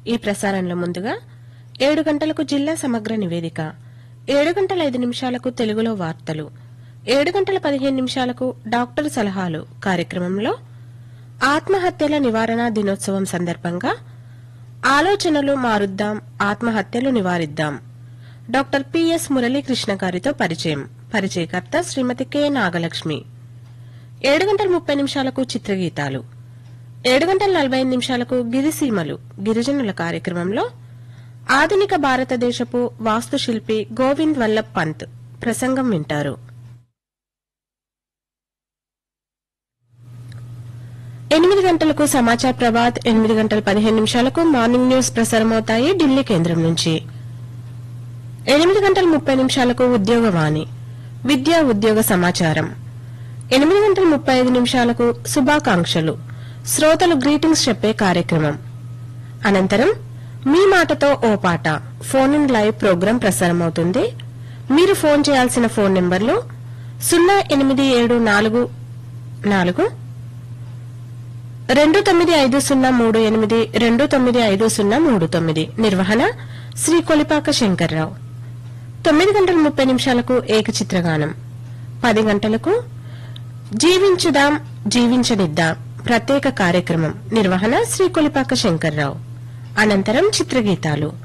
ఈ ప్రసారంలో ముందుగా ఏడు గంటలకు జిల్లా సమగ్ర నివేదిక ఏడు గంటల ఐదు నిమిషాలకు తెలుగులో వార్తలు ఏడు గంటల పదిహేను నిమిషాలకు డాక్టర్ సలహాలు కార్యక్రమంలో ఆత్మహత్యల నివారణ దినోత్సవం సందర్భంగా ఆలోచనలు మారుద్దాం ఆత్మహత్యలు నివారిద్దాం డాక్టర్ పిఎస్ మురళీకృష్ణ గారితో పరిచయం పరిచయకర్త శ్రీమతి కె నాగలక్ష్మి ఏడు గంటల ముప్పై నిమిషాలకు చిత్రగీతాలు ఏడు గంటల నలభై ఐదు నిమిషాలకు గిరిసీమలు గిరిజనుల కార్యక్రమంలో ఆధునిక భారతదేశపు వాస్తుశిల్పి గోవింద్ వల్లభ్ పంత్ ప్రసంగం వింటారు ఎనిమిది గంటలకు సమాచార ప్రభాత్ ఎనిమిది గంటల పదిహేను నిమిషాలకు మార్నింగ్ న్యూస్ ప్రసారమవుతాయి ఢిల్లీ కేంద్రం నుంచి ఎనిమిది గంటల ముప్పై నిమిషాలకు ఉద్యోగవాణి విద్యా ఉద్యోగ సమాచారం ఎనిమిది గంటల ముప్పై ఐదు నిమిషాలకు శుభాకాంక్షలు శ్రోతలు గ్రీటింగ్స్ చెప్పే కార్యక్రమం అనంతరం మీ మాటతో ఓ పాట ఫోన్ ఇన్ లైవ్ ప్రోగ్రాం ప్రసారమవుతుంది మీరు ఫోన్ చేయాల్సిన ఫోన్ నెంబర్లు సున్నా ఎనిమిది ఏడు నాలుగు నాలుగు రెండు తొమ్మిది ఐదు సున్నా మూడు ఎనిమిది రెండు తొమ్మిది ఐదు సున్నా మూడు తొమ్మిది నిర్వహణ శ్రీ కొలిపాక శంకర్రావు తొమ్మిది గంటల ముప్పై నిమిషాలకు ఏకచిత్రగానం పది గంటలకు జీవించుదాం జీవించనిద్దాం ప్రత్యేక కార్యక్రమం నిర్వహణ శ్రీ కొలిపాక శంకర్రావు అనంతరం చిత్రగీతాలు